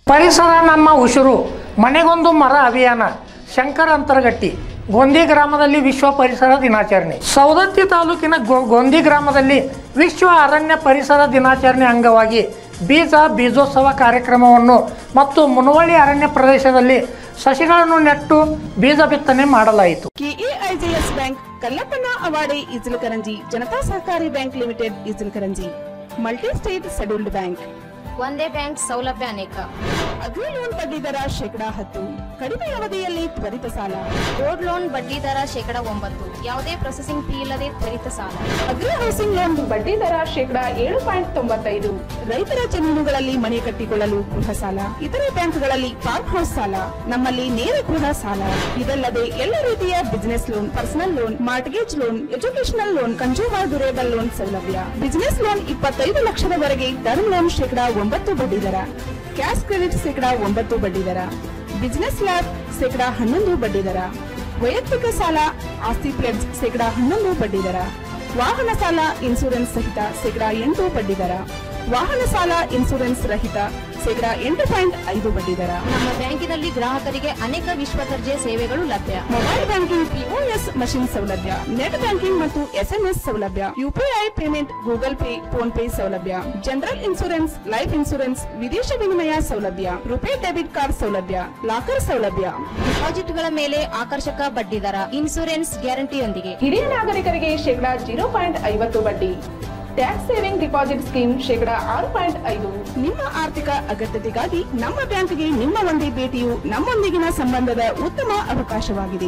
ಪರಿಸರ ನಮ್ಮ ಉಸಿರು ಮನೆಗೊಂದು ಮರ ಅಭಿಯಾನ ಶಂಕರ್ ಅಂತರಗಟ್ಟಿ ಗೊಂದಿ ಗ್ರಾಮದಲ್ಲಿ ವಿಶ್ವ ಪರಿಸರ ದಿನಾಚರಣೆ ಸೌದತ್ತಿ ತಾಲೂಕಿನ ಗೊ- ಗೊಂದಿ ಗ್ರಾಮದಲ್ಲಿ ವಿಶ್ವ ಅರಣ್ಯ ಪರಿಸರ ದಿನಾಚರಣೆ ಅಂಗವಾಗಿ ಬೀಜ ಬೀಜೋತ್ಸವ ಕಾರ್ಯಕ್ರಮವನ್ನು ಮತ್ತು ಮುನವಳ್ಳಿ ಅರಣ್ಯ ಪ್ರದೇಶದಲ್ಲಿ ಸಸಿಗಳನ್ನು ನೆಟ್ಟು ಬೀಜ ಬಿತ್ತನೆ ಮಾಡಲಾಯಿತು ಕೆಎಐಜೆಎಸ್ bank ಕಲ್ಲಪ್ಪನ ಅವಾಡೆ Ichalkaranji Janata Sahakari bank limited Ichalkaranji multi state scheduled bank ಒಂದೇ ಬ್ಯಾಂಕ್ ಸೌಲಭ್ಯ ಅನೇಕ ಅಗ್ರಿ ಲೋನ್ ಬಡ್ಡಿ ದರ ಶೇಕಡಾ ಹತ್ತು ಕಡಿಮೆ ಅವಧಿಯಲ್ಲಿ ತ್ವರಿತ ಸಾಲ ಗೋಲ್ಡ್ ಲೋನ್ ಬಡ್ಡಿ ದರ ಶೇಕಡ ಒಂಬತ್ತು ಯಾವುದೇ ಪ್ರೊಸೆಸಿಂಗ್ ಫೀ ಇಲ್ಲದೆ ತ್ವರಿತ ಸಾಲ ಅಗ್ರಿ ಹೌಸಿಂಗ್ ಲೋನ್ ಬಡ್ಡಿ ದರ ಶೇಕಡಾ ಏಳು ಪಾಯಿಂಟ್ ತೊಂಬತ್ತೈದು ರೈತರ ಜಮೀನುಗಳಲ್ಲಿ ಮನೆ ಕಟ್ಟಿಕೊಳ್ಳಲು ಗೃಹ ಸಾಲ ಇತರೆ ಬ್ಯಾಂಕ್ಗಳಲ್ಲಿ ಫಾರ್ಮ್ ಹೌಸ್ ಸಾಲ ನಮ್ಮಲ್ಲಿ ನೇರ ಗೃಹ ಸಾಲ ಇದಲ್ಲದೆ ಎಲ್ಲ ರೀತಿಯ business loan personal loan mortgage loan educational loan consumer durable loan ಸೌಲಭ್ಯ ಬಿಸಿನೆಸ್ ಲೋನ್ ಇಪ್ಪತ್ತೈದು ಲಕ್ಷದವರೆಗೆ ಟರ್ಮ್ ಲೋನ್ ಶೇಕಡಾ ಒಂಬತ್ತು ಬಡ್ಡಿ ದರ ಕ್ಯಾಶ್ ಕ್ರೆಡಿಟ್ ಶೇಕಡಾ ಒಂಬತ್ತು ಬಡ್ಡಿ ದರ ಬಿಸಿನೆಸ್ ಲ್ಯಾಬ್ ಶೇಕಡಾ ಹನ್ನೊಂದು ಬಡ್ಡಿ ದರ ವೈಯಕ್ತಿಕ ಸಾಲ ಆಸ್ತಿ ಪ್ಲೆಡ್ಸ್ ಶೇಕಡಾ ಹನ್ನೊಂದು ಬಡ್ಡಿ ದರ ವಾಹನ ಸಾಲ ಇನ್ಸೂರೆನ್ಸ್ ಸಹಿತ ಶೇಕಡಾ ಎಂಟು ಬಡ್ಡಿ ದರ ವಾಹನ ಸಾಲ ಇನ್ಸೂರೆನ್ಸ್ ರಹಿತ ಶೇಕಡಾ ಎಂಟು ಪಾಯಿಂಟ್ ಐದು ಬಡ್ಡಿ ದರ ನಮ್ಮ ಬ್ಯಾಂಕಿನಲ್ಲಿ ಗ್ರಾಹಕರಿಗೆ ಅನೇಕ ವಿಶ್ವ ದರ್ಜೆ ಸೇವೆಗಳು ಲಭ್ಯ ಮೊಬೈಲ್ ಬ್ಯಾಂಕಿಂಗ್ ಪಿಒಎಸ್ ಮಷಿನ್ ಸೌಲಭ್ಯ ನೆಟ್ ಬ್ಯಾಂಕಿಂಗ್ ಮತ್ತು ಎಸ್ಎಂಎಸ್ ಸೌಲಭ್ಯ UPI payment Google Pay PhonePe ಸೌಲಭ್ಯ ಜನರಲ್ ಇನ್ಸೂರೆನ್ಸ್ ಲೈಫ್ ಇನ್ಸೂರೆನ್ಸ್ ವಿದೇಶ ವಿನಿಮಯ ಸೌಲಭ್ಯ ರುಪೇ ಡೆಬಿಟ್ ಕಾರ್ಡ್ ಸೌಲಭ್ಯ ಲಾಕರ್ ಸೌಲಭ್ಯ ಡಿಪಾಸಿಟ್ಗಳ ಮೇಲೆ ಆಕರ್ಷಕ ಬಡ್ಡಿ ದರ ಇನ್ಸೂರೆನ್ಸ್ ಗ್ಯಾರಂಟಿಯೊಂದಿಗೆ ಹಿರಿಯ ನಾಗರಿಕರಿಗೆ ಶೇಕಡಾ ಜೀರೋ ಪಾಯಿಂಟ್ ಐವತ್ತು ಬಡ್ಡಿ ಟ್ಯಾಕ್ಸ್ ಸೇವಿಂಗ್ ಡಿಪಾಸಿಟ್ ಸ್ಕೀಮ್ ಶೇಕಡಾ ಆರು ಪಾಯಿಂಟ್ ಐದು ನಿಮ್ಮ ಆರ್ಥಿಕ ಅಗತ್ಯತೆಗಾಗಿ ನಮ್ಮ ಬ್ಯಾಂಕ್ಗೆ ನಿಮ್ಮ ಒಂದೇ ಭೇಟಿಯು ನಮ್ಮೊಂದಿಗಿನ ಸಂಬಂಧದ ಉತ್ತಮ ಅವಕಾಶವಾಗಿದೆ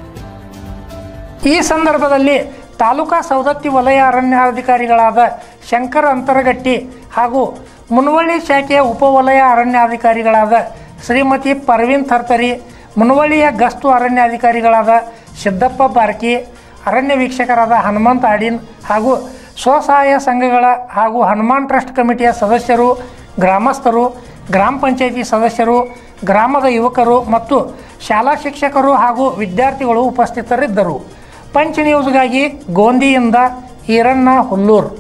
ಈ ಸಂದರ್ಭದಲ್ಲಿ ತಾಲೂಕಾ ಸೌದತ್ತಿ ವಲಯ ಅರಣ್ಯಾಧಿಕಾರಿಗಳಾದ ಶಂಕರ್ ಅಂತರಗಟ್ಟಿ ಹಾಗೂ ಮುನವಳ್ಳಿ ಶಾಖೆಯ ಉಪವಲಯ ಅರಣ್ಯಾಧಿಕಾರಿಗಳಾದ ಶ್ರೀಮತಿ ಪರ್ವೀನ್ ಥರ್ತರಿ ಮುನವಳ್ಳಿಯ ಗಸ್ತು ಅರಣ್ಯಾಧಿಕಾರಿಗಳಾದ ಸಿದ್ದಪ್ಪ ಬಾರ್ಕಿ ಅರಣ್ಯ ವೀಕ್ಷಕರಾದ ಹನುಮಂತ ಆಡಿನ್ ಹಾಗೂ ಸ್ವಸಹಾಯ ಸಂಘಗಳ ಹಾಗೂ ಹನುಮಾನ್ ಟ್ರಸ್ಟ್ ಕಮಿಟಿಯ ಸದಸ್ಯರು ಗ್ರಾಮಸ್ಥರು ಗ್ರಾಮ ಪಂಚಾಯಿತಿ ಸದಸ್ಯರು ಗ್ರಾಮದ ಯುವಕರು ಮತ್ತು ಶಾಲಾ ಶಿಕ್ಷಕರು ಹಾಗೂ ವಿದ್ಯಾರ್ಥಿಗಳು ಉಪಸ್ಥಿತರಿದ್ದರು ಪಂಚ್ ನ್ಯೂಸ್ಗಾಗಿ ಗೋಂದಿಯಿಂದ ಈರಣ್ಣ ಹುಲ್ಲೂರು